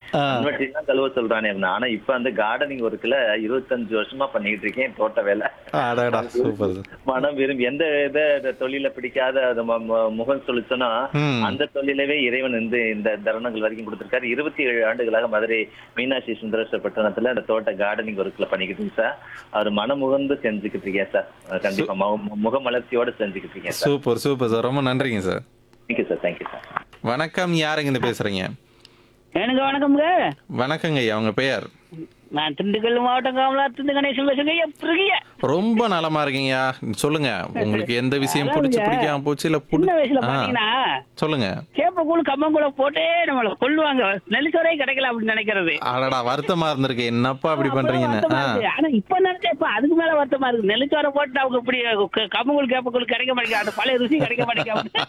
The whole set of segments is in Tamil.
ஆ. மண்வெட்டி தான் கழுவ சொல்றானே இருந்தா. ஆனா இப்ப அந்த கார்டனிங் ஒர்க்ல இருபத்தஞ்சு வருஷமா பண்ணிட்டு இருக்கேன் தோட்ட வேலை அடடா சூப்பர் சார் மனம் விரும்பி எந்த இத இந்த தொழில பிடிக்காத அது ம- ம- முகம் சொல்லிச்சோன்னா ம். அந்த தொழிலவே இறைவன் வந்து இந்த தருணங்கள் வரைக்கும் கொடுத்திருக்காரு இருபத்தி ஏழு ஆண்டுகளாக மதுரை மீனாட்சி சுந்தரேஸ்வர பட்டணத்துல அந்த தோட்ட கார்டனிங் ஒர்க்ல பண்ணிக்கிட்டு இருக்கேன் சார் அவர் மனமுகந்து செஞ்சுக்கிட்டு இருக்கேன் சார் அஹ் கண்டிப்பா மு- முகமலர்ச்சியோட செஞ்சுக்கிட்டு இருக்கேன் சார் சூப்பர் சூப்பர் சார் ரொம்ப நன்றிங்க sir thank you sir thank you sir வணக்கம் யாருங்க இந்த பேசுறீங்க எனக்கு வணக்கம்ங்க வணக்கங்க ஐயா உங்க பெயர் நான் திண்டுக்கல் மாவட்டம் காமலாத்திருந்து கணேசன் பேசுங்க எப்படி இருக்கீங்க ரொம்ப நலமா இருக்கீங்கய்யா சொல்லுங்க உங்களுக்கு எந்த விஷயம் பிடிச்சு பிடிக்காம போச்சு இல்ல புடி- சின்ன வயசுல ஆ, பாத்தீங்கன்னா சொல்லுங்க சேப்பக்கூழ் கம்மங்கூழ போட்டே நம்மள கொல்லுவாங்க நெல்லிச்சோரே கிடைக்கல அப்படின்னு நினைக்கிறது அடடா வருத்தமா இருந்திருக்கு என்னப்பா அப்படி அப்ப பண்றீங்கன்னு வருத்தமா ஆ, இருக்கு. ஆனா இப்ப நினைச்சா இப்ப அதுக்கு மேல வருத்தமா இருக்கு நெல்லிச்சோரை போட்டு அவங்க இப்படி க- கம்மங்கூழ் கேப்பக்கூழ் கிடைக்க மாட்டேங்குது அந்த பழைய ருசி கிடைக்க மாட்டேங்குது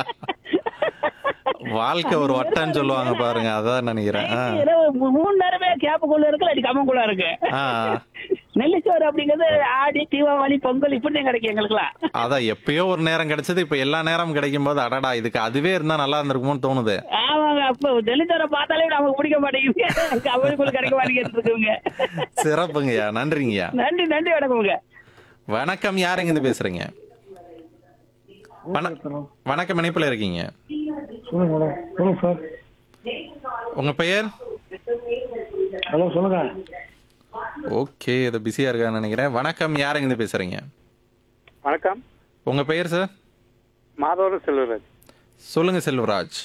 வாழ்க்கை ஒரு வட்டம்னு சொல்லுவாங்க பாருங்க அதான் நினைக்கிறேன் ஆ. இரவு மூ- மூணு நேரமே கேப்பக்கூழ் இருக்கு இல்லாட்டி கம்மங்கூழா இருக்கு ஆ, நெல்லிச்சோறு அப்படிங்கிறது ஆடி தீபாவளி பொங்கல் இப்படியும் கிடைக்கும் எங்களுக்குலாம் அதான் எப்பயோ ஒரு நேரம் கிடைச்சது இப்ப எல்லா நேரம் கிடைக்கும் போது அடடா இதுக்கு அதுவே இருந்தா நல்லா இருந்திருக்குமோன்னு தோணுது ஆமாங்க அப்ப நெல்லிச்சோரை பார்த்தாலே நமக்கு பிடிக்க மாட்டேங்குது கம்மங்கூழ் கிடைக்க மாட்டேங்குது இருக்குங்க சிறப்புங்கய்யா நன்றிங்கய்யா நன்றி நன்றி வணக்கம்ங்க வணக்கம் யாருங்க இருந்து பேசுறீங்க வண- வணக்கம் இணைப்புல இருக்கீங்க சொல்லுங்க மேடம் சொல்லுங்க சார் உங்க பெயர் ஹலோ சொல்லுங்க ஓகே இது பிஸியா இருக்கான்னு நினைக்கிறேன் வணக்கம் யாருங்க இருந்து பேசுறீங்க வணக்கம் உங்க பெயர் சார் மாதவரம் செல்வராஜ் சொல்லுங்க செல்வராஜ்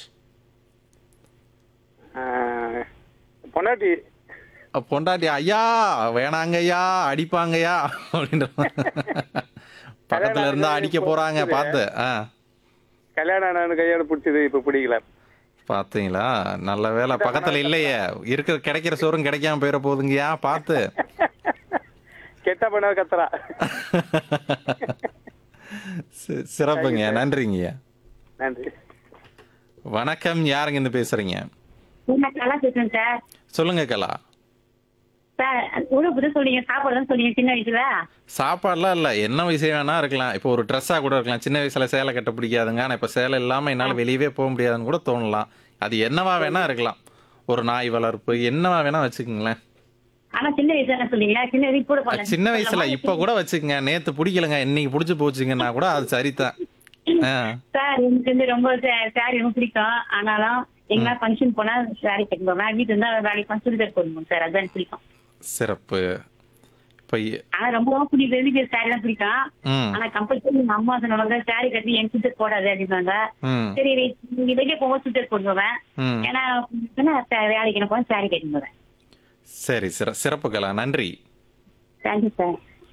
ஆஹ், பொண்டாட்டி அ, பொண்டாட்டி ஐயா வேணாங்க ஐயா அடிப்பாங்கய்யா அப்படின்ற பக்கத்துல இருந்தா அடிக்க போறாங்க பார்த்து ஆ கல்யாணம் ஆன கையோட பிடிச்சது இப்ப பிடிக்கல பாத்தீங்களா நல்ல வேலை பக்கத்துல இல்லையே இருக்கிற கிடைக்கிற சோறும் கிடைக்காம போயிட போகுதுங்கய்யா பார்த்து கெட்ட பண்ண கத்துறா சி- சிறப்புங்க நன்றிங்கய்யா நன்றி வணக்கம் யாருங்க இருந்து பேசுறீங்க நான் நல்லா பேசுறேன் சார் சொல்லுங்க கலா சார் உணவு சொன்னீங்க சாப்பாடு தான் சொன்னீங்க சின்ன வயசுல சாப்பாடுலாம் இல்ல என்ன விஷயம் வேணா இருக்கலாம் இப்போ ஒரு ட்ரெஸ்ஸா கூட இருக்கலாம் சின்ன வயசுல சேலை கட்ட பிடிக்காதுங்க ஆனா இப்ப சேலை இல்லாம என்னால வெளியவே போக முடியாதுன்னு கூட தோணலாம் அது என்னவா வேணா இருக்கலாம் ஒரு நாய் வளர்ப்பு என்னவா வேணா வச்சுக்கோங்களேன் ஆனா சின்ன வயசுல என்ன சொன்னீங்க சின்ன வயசு கூட அது பண்ணல சின்ன வயசுல இப்ப கூட வச்சுக்கங்க நேத்து பிடிக்கலங்க இன்னைக்கு பிடிச்சு போச்சுங்கன்னா கூட அது சரிதான் ஆ, சார் எனக்கு வந்து ரொம்ப சாரி ரொம்ப பிடிக்கும் ஆனாலும் எங்கன்னா ஃபங்க்ஷன் போனா சாரி கட்டி போவேன் வீட்டு இருந்தா வேலைக்கு போனா சுடிதார் போடணும் சார் அதான் எனக்கு பிடிக்கும் சிறப்பு இப்ப இ- ஆனா ரொம்ப பிடிக்கும் வெளியே சாரி தான் பிடிக்கும் ம் ஆனா கம்பல்சரி எங்க அம்மா சொன்னாங்க சாரி கட்டி என் சுடிதார் போடாது அப்படின்னாங்க ம் சரி நீ வெளியே போகும்போது சுடிதார் போட்டு போவேன் ம் ஏன்னா ஏன்னா வேலைக்கு என்ன போவேன் சாரி கட்டி போவேன் சரி சிற சிறப்பு கலா நன்றி தேங்க்யூ சார்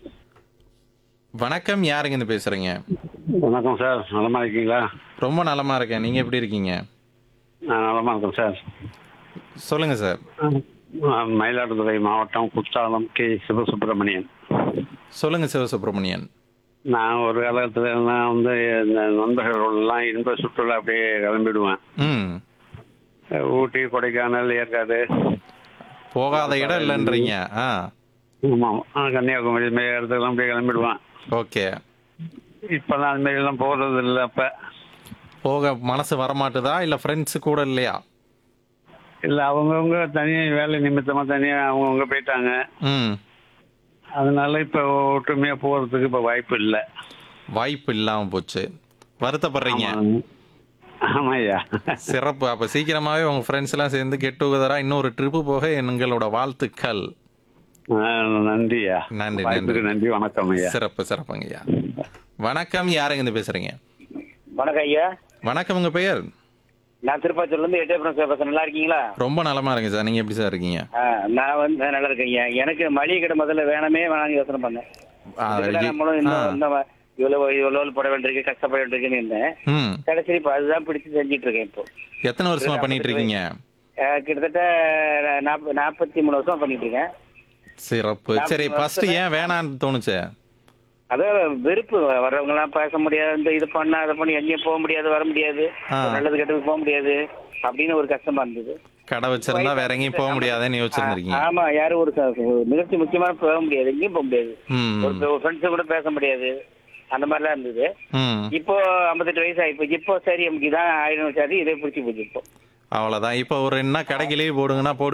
வணக்கம் யாருங்க இருந்து பேசுறீங்க வணக்கம் சார் நலமா இருக்கீங்களா ரொம்ப நலமா இருக்கேன் நீங்க எப்படி இருக்கீங்க நான் நலமா இருக்கேன் சார் சொல்லுங்க சார் நான் மயிலாடுதுறை மாவட்டம் குற்றாலம் கே சிவசுப்பிரமணியன் சொல்லுங்க சிவசுப்ரமணியன் நான் ஒரு காலத்துல நான் வந்து இந்த நண்பர்களெல்லாம் இன்ப சுற்றுலா அப்படியே கிளம்பிடுவேன் ம் ஊட்டி கொடைக்கானல் ஏற்காடு போகாத இடம் இல்லைன்றீங்க ஆ ஆமாம் கன்னியாகுமரி இந்த மாதிரி இடத்துக்குலாம் அப்படியே கிளம்பிடுவேன் ஓகே இப்போல்லாம் அது மாதிரிலாம் போகிறது இல்லை அப்போ போக மனசு வரமாட்டுதா இல்ல ஃப்ரெண்ட்ஸ் கூட இல்லையா இல்லை அவங்கவுங்க தனியாக வேலை நிமித்தமாக தனியாக அவங்கவுங்க போயிட்டாங்க ம் அதனால இப்போ ஒற்றுமையாக போகிறதுக்கு இப்போ வாய்ப்பு இல்லை வாய்ப்பு இல்லாம போச்சு வருத்தப்படுறீங்க ஆமாய்யா சிறப்பு அப்ப சீக்கிரமாவே உங்க ஃப்ரெண்ட்ஸ் எல்லாம் சேர்ந்து கெட் டுகெதரா இன்னொரு ட்ரிப்பு போக எங்களோட வாழ்த்துக்கள் ஆ, நன்றியா நன்றி, வாய்ப்புக்கு நன்றி. நன்றி வணக்கம் ஐயா சிறப்பு சிறப்புங்க ஐயா வணக்கம் யாருங்க இருந்து பேசுறீங்க வணக்கம் ஐயா வணக்கம் உங்க பெயர் நான் திருப்பாச்சூர்ல இருந்து எட்டயபுரம் சார் பேசுறேன் நல்லா இருக்கீங்களா ரொம்ப நலமா இருக்கு சார் நீங்க எப்படி சார் இருக்கீங்க ஆ, நான் வந்து நான் நல்லா இருக்கேன் ஐயா எனக்கு மளிகை கடை முதல்ல வேணாமே வேணாம்னு யோசனை பண்ணேன் ஆ, இதுல இ- நம்மளும் ஆ. இன்னும் இந்த இவ்வளவு இவ்வளவு போட வேண்டியிருக்கு கஷ்டப்பட வேண்டியிருக்குன்னு இருந்தேன் ம் கடைசி இப்போ அதுதான் பிடிச்சி செஞ்சுட்டு இருக்கேன் இப்போ எத்தனை வருஷமா பண்ணிட்டு இருக்கீங்க ஆ, கிட்டத்தட்ட நாப்ப- நாற்பத்தி மூணு வருஷம் பண்ணிட்டு இருக்கேன் சிறப்பு சரி ஃபர்ஸ்ட் ஏன் வேணான்னு தோணுச்சு அதான் வெறுப்பு வர்றவங்க எல்லாம் பேச முடியாது இந்த இது பண்ண அதை பண்ணி எங்கேயும் போக முடியாது வர முடியாது ஆ. நல்லது கெட்டது போக முடியாது அப்படின்னு ஒரு கஷ்டமா இருந்தது கடை வச்சிருந்தா வேற எங்கேயும் போக முடியாதுன்னு யோசிச்சிருந்திருக்கீங்க ஆமா யாரும் ஒரு ச- ஒரு நிகழ்ச்சி முக்கியமான போக முடியாது எங்கேயும் போக முடியாது ம் ஒரு ஃப்ரெண்ட்ஸ் கூட பேச முடியாது அந்த மாதிரிலாம் இருந்தது ம் இப்போ ஐம்பத்தெட்டு வயசு ஆயிப்போச்சு இப்போ சரி நமக்கு இதான் ஆயிரம் சரி இதே பிடிச்சி போச்சு இப்போ அவ்வளவுதான் இப்போ ஒரு என்ன கடைக்கு லீவ் போடுங்கன்னா போடு